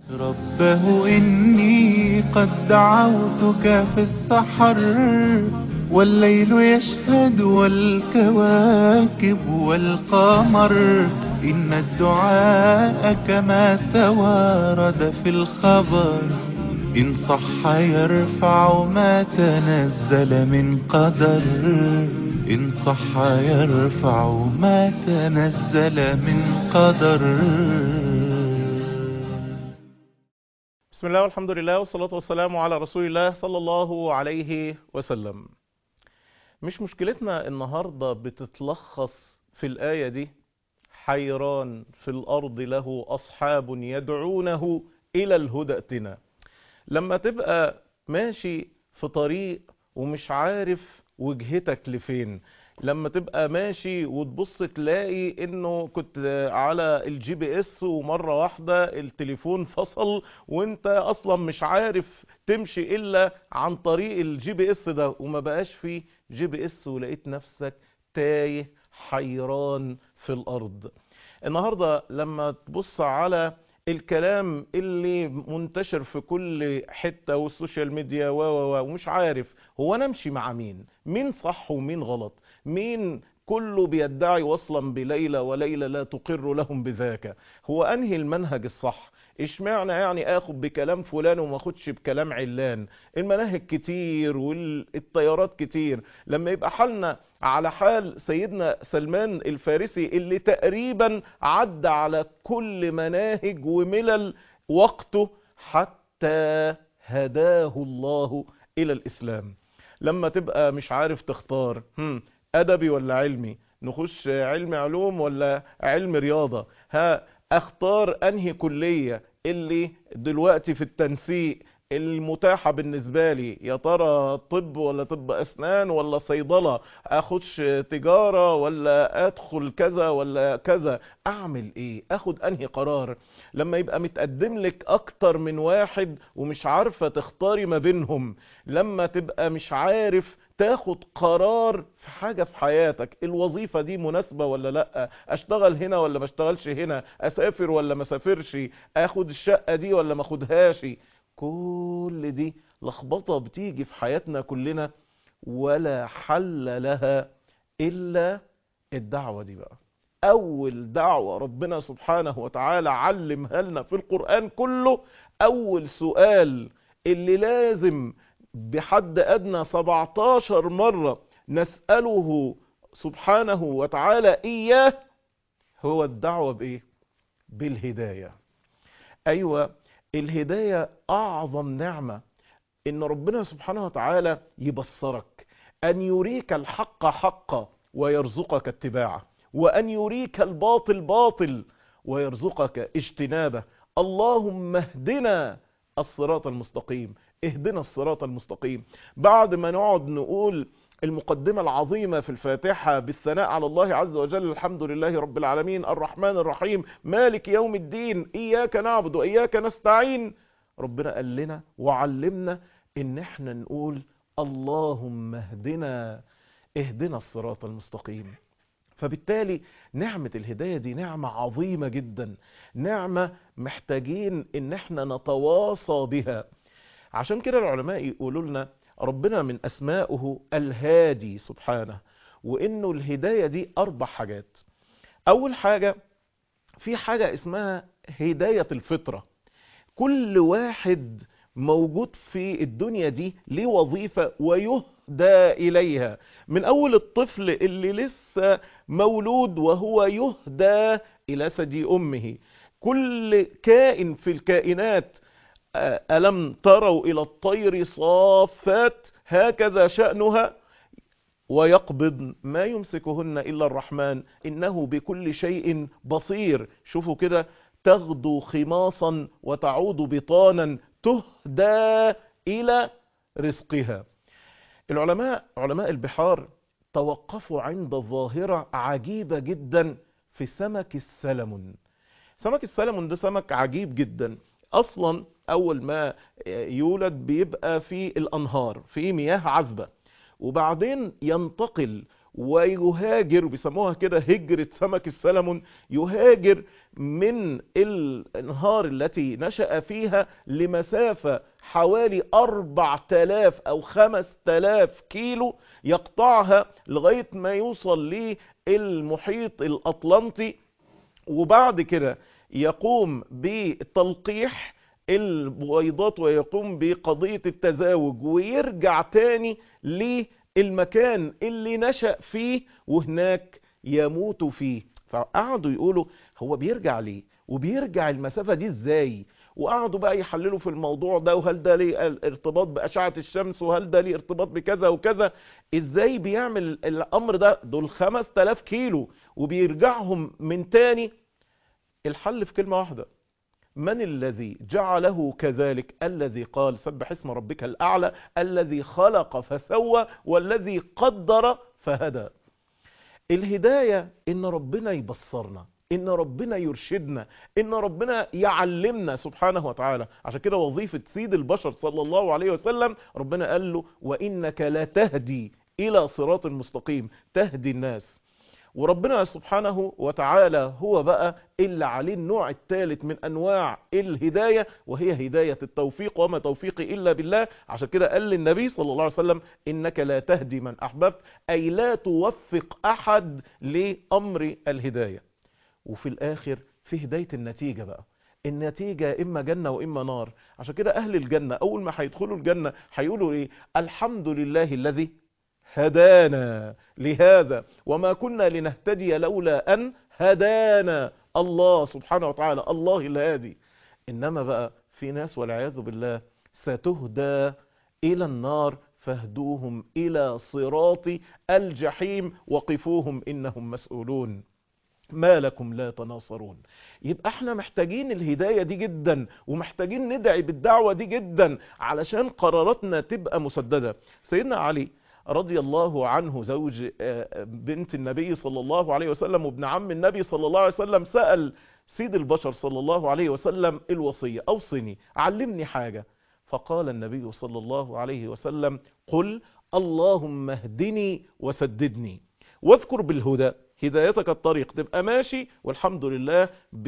ربه إني قد دعوتك في السحر والليل يشهد والكواكب والقمر إن الدعاء كما توارد في الخبر إن صح يرفع ما تنزل من قدر إن صح يرفع ما تنزل من قدر بسم الله والحمد لله والصلاة والسلام على رسول الله صلى الله عليه وسلم مش مشكلتنا النهاردة بتتلخص في الآية دي حيران في الأرض له أصحاب يدعونه إلى الهدى ائتنا لما تبقى ماشي في طريق ومش عارف وجهتك لفين لما تبقى ماشي وتبص تلاقي انه كنت على الجي بي اس ومرة واحدة التليفون فصل وانت اصلا مش عارف تمشي الا عن طريق الجي بي اس ده وما بقاش فيه جي بي اس ولقيت نفسك تايه حيران في الارض النهاردة لما تبص على الكلام اللي منتشر في كل حتة والسوشيال ميديا و و و ومش عارف هو انا امشي مع مين مين صح ومين غلط مين كله بيدعي وصلا بليلى وليلى لا تقر لهم بذاك هو انهي المنهج الصح اشمعنى يعني اخد بكلام فلان وما اخدش بكلام علان المناهج كتير والتيارات كتير لما يبقى حالنا على حال سيدنا سلمان الفارسي اللي تقريبا عدى على كل مناهج وملل وقته حتى هداه الله الى الاسلام لما تبقى مش عارف تختار هم ادبي ولا علمي نخش علم علوم ولا علم رياضة ها اختار انهي كلية اللي دلوقتي في التنسيق المتاحة بالنسبة لي يا ترى طب ولا طب اسنان ولا صيدلة اخدش تجارة ولا ادخل كذا ولا كذا اعمل ايه اخد انهي قرار لما يبقى متقدم لك اكتر من واحد ومش عارفة تختاري ما بينهم لما تبقى مش عارف تاخد قرار في حاجة في حياتك الوظيفة دي مناسبة ولا لا اشتغل هنا ولا ما اشتغلش هنا اسافر ولا ما اسافرش اخد الشقة دي ولا ما اخدهاش كل دي لخبطة بتيجي في حياتنا كلنا ولا حل لها الا الدعوة دي بقى اول دعوة ربنا سبحانه وتعالى علمها لنا في القرآن كله اول سؤال اللي لازم بحد ادنى 17 مرة نسأله سبحانه وتعالى اياه هو الدعوة بايه بالهداية ايوه الهداية اعظم نعمة ان ربنا سبحانه وتعالى يبصرك ان يريك الحق حقا ويرزقك اتباعه وان يريك الباطل باطل ويرزقك اجتنابه اللهم اهدنا الصراط المستقيم اهدنا الصراط المستقيم بعد ما نقعد نقول المقدمة العظيمة في الفاتحة بالثناء على الله عز وجل الحمد لله رب العالمين الرحمن الرحيم مالك يوم الدين إياك نعبد وإياك نستعين ربنا قال لنا وعلمنا ان احنا نقول اللهم اهدنا اهدنا الصراط المستقيم فبالتالي نعمة الهداية دي نعمة عظيمة جدا نعمة محتاجين ان احنا نتواصى بها عشان كده العلماء يقولوا لنا ربنا من أسمائه الهادي سبحانه وإنه الهداية دي أربع حاجات أول حاجة في حاجة اسمها هداية الفطرة كل واحد موجود في الدنيا دي ليه وظيفة ويهدى إليها من أول الطفل اللي لسه مولود وهو يهدى إلى ثدي أمه كل كائن في الكائنات ألم تروا إلى الطير صافات هكذا شأنها ويقبض ما يمسكهن إلا الرحمن إنه بكل شيء بصير شوفوا كده تغدو خماصا وتعود بطانا تهدى إلى رزقها العلماء علماء البحار توقفوا عند ظاهرة عجيبة جدا في سمك السلمون سمك السلمون ده سمك عجيب جدا اصلا اول ما يولد بيبقى في الانهار في مياه عذبة وبعدين ينتقل ويهاجر بيسموها كده هجرة سمك السلمون يهاجر من الانهار التي نشأ فيها لمسافة حوالي 4000 او 5000 كيلو يقطعها لغاية ما يوصل للمحيط الاطلنطي وبعد كده يقوم بتلقيح البويضات ويقوم بقضية التزاوج ويرجع تاني للمكان اللي نشأ فيه وهناك يموت فيه فقعدوا يقولوا هو بيرجع ليه وبيرجع المسافة دي ازاي وقعدوا بقى يحللوا في الموضوع ده وهل ده ليه ارتباط بأشعة الشمس وهل ده ليه ارتباط بكذا وكذا ازاي بيعمل الامر ده دول 5000 كيلو وبيرجعهم من تاني الحل في كلمة واحدة من الذي جعله كذلك الذي قال سبح اسم ربك الأعلى الذي خلق فسوى والذي قدر فهدى الهداية ان ربنا يبصرنا ان ربنا يرشدنا ان ربنا يعلمنا سبحانه وتعالى عشان كده وظيفة سيد البشر صلى الله عليه وسلم ربنا قال له وإنك لا تهدي إلى صراط مستقيم تهدي الناس وربنا سبحانه وتعالى هو بقى اللي عليه النوع الثالث من انواع الهداية وهي هداية التوفيق وما توفيقي الا بالله عشان كده قال للنبي صلى الله عليه وسلم انك لا تهدي من احببت اي لا توفق احد لامر الهداية وفي الاخر في هداية النتيجة بقى النتيجة اما جنة واما نار عشان كده اهل الجنة اول ما هيدخلوا الجنة هيقولوا ايه الحمد لله الذي هدانا لهذا وما كنا لنهتدي لولا أن هدانا الله سبحانه وتعالى الله الهادي إنما بقى في ناس والعياذ بالله ستهدى إلى النار فاهدوهم إلى صراط الجحيم وقفوهم إنهم مسؤولون ما لكم لا تناصرون يبقى احنا محتاجين الهداية دي جدا ومحتاجين ندعي بالدعوة دي جدا علشان قراراتنا تبقى مسددة سيدنا علي رضي الله عنه زوج بنت النبي صلى الله عليه وسلم وابن عم النبي صلى الله عليه وسلم سأل سيد البشر صلى الله عليه وسلم الوصية أوصني علمني حاجة فقال النبي صلى الله عليه وسلم قل اللهم اهدني وسددني واذكر بالهدى هدايتك الطريق تبقى ماشي والحمد لله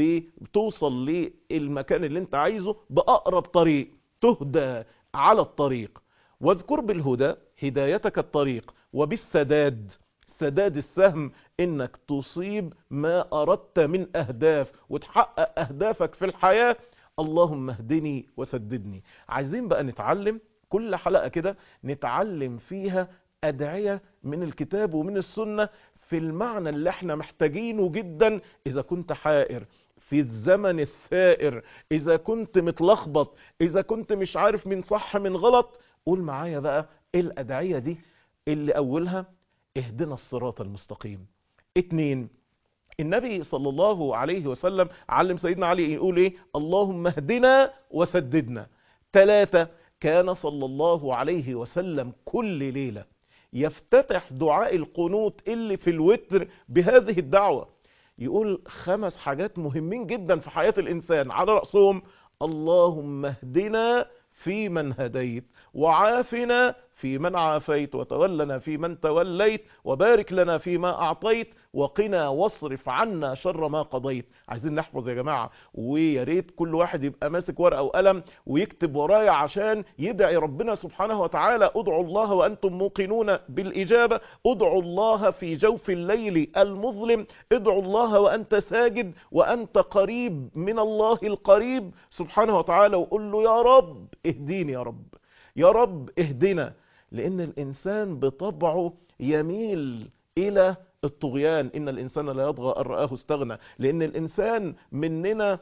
بتوصل للمكان اللي انت عايزه بأقرب طريق تهدى على الطريق واذكر بالهدى هدايتك الطريق وبالسداد سداد السهم انك تصيب ما اردت من اهداف وتحقق اهدافك في الحياة اللهم اهدني وسددني عايزين بقى نتعلم كل حلقة كده نتعلم فيها ادعية من الكتاب ومن السنة في المعنى اللي احنا محتاجينه جدا اذا كنت حائر في الزمن الثائر اذا كنت متلخبط اذا كنت مش عارف من صح من غلط قول معايا بقى الادعية دي اللي اولها اهدنا الصراط المستقيم اتنين النبي صلى الله عليه وسلم علم سيدنا علي يقول ايه اللهم اهدنا وسددنا ثلاثة كان صلى الله عليه وسلم كل ليلة يفتتح دعاء القنوت اللي في الوتر بهذه الدعوة يقول خمس حاجات مهمين جدا في حياة الإنسان على رأسهم اللهم اهدنا في من هديت وعافنا في من عافيت وتولنا في من توليت وبارك لنا فيما أعطيت وقنا واصرف عنا شر ما قضيت عايزين نحفظ يا جماعة ويا ريت كل واحد يبقى ماسك ورقة وقلم ويكتب ورايا عشان يدعي ربنا سبحانه وتعالى ادعوا الله وأنتم موقنون بالإجابة ادعوا الله في جوف الليل المظلم ادعوا الله وأنت ساجد وأنت قريب من الله القريب سبحانه وتعالى وقل له يا رب اهديني يا رب يا رب اهدنا لأن الإنسان بطبعه يميل إلى الطغيان إن الإنسان لا يطغى أن رآه استغنى لأن الإنسان مننا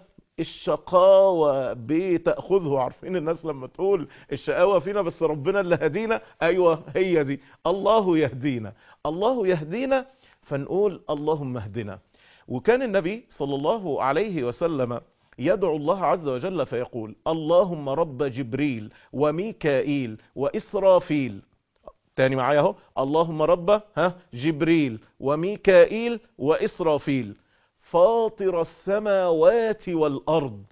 الشقاوة بتأخذه عارفين الناس لما تقول الشقاوة فينا بس ربنا اللي هدينا أيوة هي دي الله يهدينا الله يهدينا فنقول اللهم اهدنا وكان النبي صلى الله عليه وسلم يدعو الله عز وجل فيقول اللهم رب جبريل وميكائيل وإسرافيل تاني معايا اهو اللهم رب ها جبريل وميكائيل وإسرافيل فاطر السماوات والأرض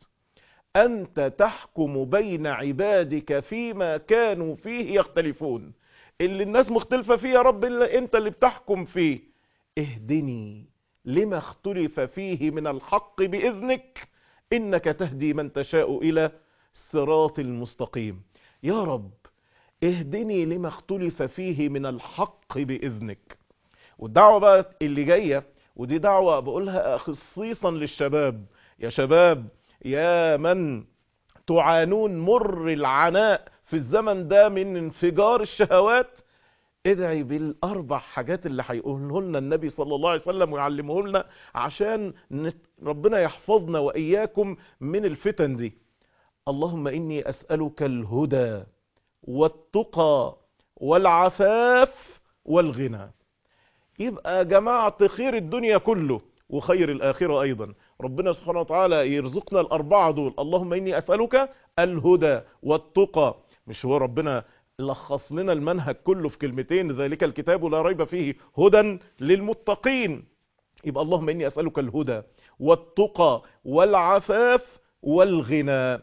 أنت تحكم بين عبادك فيما كانوا فيه يختلفون اللي الناس مختلفة فيه يا رب اللي انت اللي بتحكم فيه اهدني لما اختلف فيه من الحق بإذنك إنك تهدي من تشاء إلى الصراط المستقيم يا رب اهدني لما اختلف فيه من الحق بإذنك والدعوة بقى اللي جاية ودي دعوة بقولها خصيصا للشباب يا شباب يا من تعانون مر العناء في الزمن ده من انفجار الشهوات ادعي بالاربع حاجات اللي هيقوله لنا النبي صلى الله عليه وسلم ويعلمه لنا عشان نت... ربنا يحفظنا واياكم من الفتن دي اللهم اني اسالك الهدى والتقى والعفاف والغنى يبقى جماعة خير الدنيا كله وخير الآخرة أيضا ربنا سبحانه وتعالى يرزقنا الأربعة دول اللهم إني أسألك الهدى والتقى مش هو ربنا لخص لنا المنهج كله في كلمتين ذلك الكتاب لا ريب فيه هدى للمتقين يبقى اللهم إني أسألك الهدى والتقى والعفاف والغنى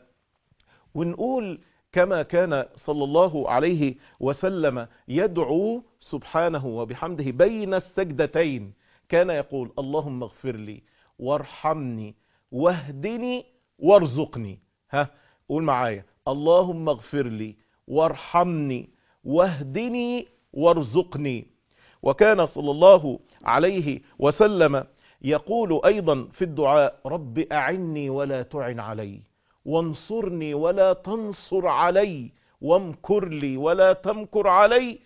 ونقول كما كان صلى الله عليه وسلم يدعو سبحانه وبحمده بين السجدتين كان يقول اللهم اغفر لي وارحمني واهدني وارزقني ها قول معايا اللهم اغفر لي وارحمني واهدني وارزقني وكان صلى الله عليه وسلم يقول أيضا في الدعاء رب أعني ولا تعن علي وانصرني ولا تنصر علي وامكر لي ولا تمكر علي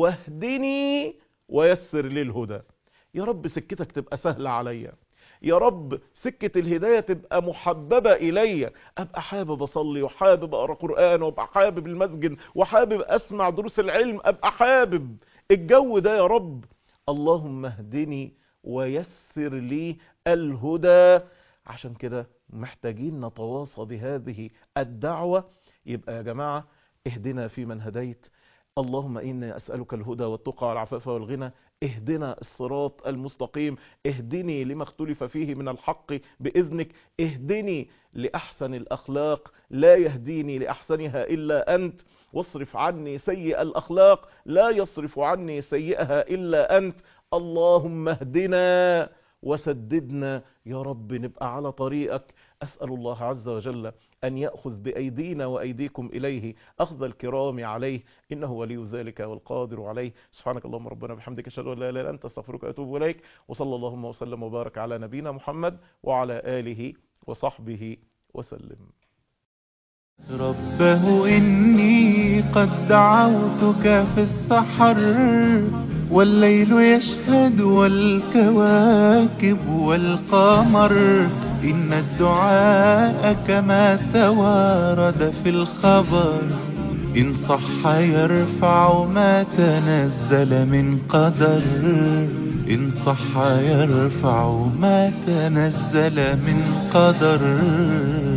واهدني ويسر لي الهدى يا رب سكتك تبقى سهلة عليا يا رب سكة الهداية تبقى محببة إلي أبقى حابب أصلي وحابب أقرأ قرآن وأبقى حابب المسجد وحابب أسمع دروس العلم أبقى حابب الجو ده يا رب اللهم اهدني ويسر لي الهدى عشان كده محتاجين نتواصى بهذه الدعوة يبقى يا جماعة اهدنا في من هديت اللهم إني أسألك الهدى والتقى والعفاف والغنى اهدنا الصراط المستقيم اهدني لما اختلف فيه من الحق بإذنك اهدني لأحسن الأخلاق لا يهديني لأحسنها إلا أنت واصرف عني سيء الأخلاق لا يصرف عني سيئها إلا أنت اللهم اهدنا وسددنا يا رب نبقى على طريقك أسأل الله عز وجل أن يأخذ بأيدينا وأيديكم إليه أخذ الكرام عليه إنه ولي ذلك والقادر عليه سبحانك اللهم ربنا بحمدك أشهد أن لا إله إلا أنت أستغفرك وأتوب إليك وصلى اللهم وسلم وبارك على نبينا محمد وعلى آله وصحبه وسلم ربه إني قد دعوتك في السحر والليل يشهد والكواكب والقمر إن الدعاء كما توارد في الخبر إن صح يرفع ما تنزل من قدر إن صح يرفع ما تنزل من قدر